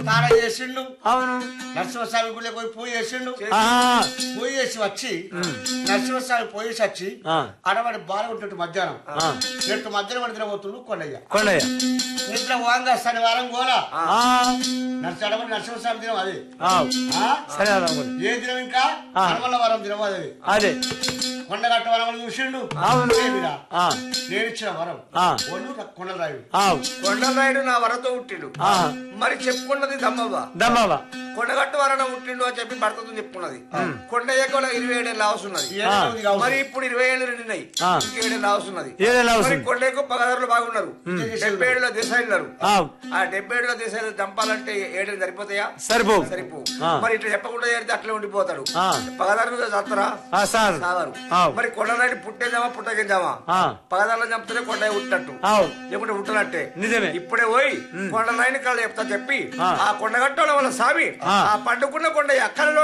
తాన చేసిండు అవును నరసింహస్వామి గుళ్ళకి పోయి పూజ చేసిండు ఆహా. పూజ చేసి వచ్చి నరసింహస్వామి పోయేసి వచ్చి ఆ. ఆడవాడి బాగా ఉంటుంది మధ్యాహ్నం ఆ. ఎట్టు మధ్యాహ్నం పడి తినబోతుండు కొండయ్య కొండయ్య నిద్ర వాంగా శనివారం గోలా ఆ. నరసింహ నరసింహస్వామి దినం అది ఆవ్. ఆ? సరే రాముడు ఏ దినం ఇంకా ఆ. హనుమల వారం దినం అది అదే కొండగట్ట వరం చూసిండు అవును. ఏమిరా? ఆ. నేనిచ్చిన వరం ఆ. ఒళ్ళు కొండరాయుడు ఆవ్. కొండరాయుడు నా వరతో పుట్టిండు ఆ. మరి చెప్పుకున్నది దమ్మవ్వ దమ్మవ్వ కొండగట్టు వరణ పుట్టిండు అని చెప్పి భర్తతో చెప్పుకున్నది కొండయ్యకు ఇరవై ఏడేళ్ళు అవసన్నది ఈ ఏడాది కావచ్చు. మరి ఇప్పుడు ఇరవై ఏళ్ళు నిండినాయి ఆ. ఇంక ఏడేళ్ళు అవసన్నది ఏడేళ్ళు మరి అవసరం. కొండయ్యకు పగదారులు బాగున్నారు డెబ్బై ఏళ్ళలో దేశాయిన్నారు ఆవ్. ఆ డెబ్బై ఏళ్ళలో దేశాలు చంపాలంటే ఏడేళ్ళు సరిపోతాయా సరిపోవు సరిపో ఆ. మరి ఇట్లా చెప్పకుండా చేరితే అట్లే ఉండిపోతాడు ఆ. పగదారులు చస్తారా ఆ, సార్ సాగరు ఆవ్. మరి కొండనాటి పుట్టేద్దామా పుట్టకిందామా ఆ. పగదారులు చంపితే కొండయ్య పుట్టినట్టు ఆవ్. లేకుంటే పుట్టనట్టే నిజమే. ఇప్పుడే పోయి కొండ నాయన కళ్ళు చెప్తా చెప్పి ఆ. ఆ కొండగట్టడం వల్ల సామి ఆ. ఆ పండుకున్న కొండ ఎక్కడలో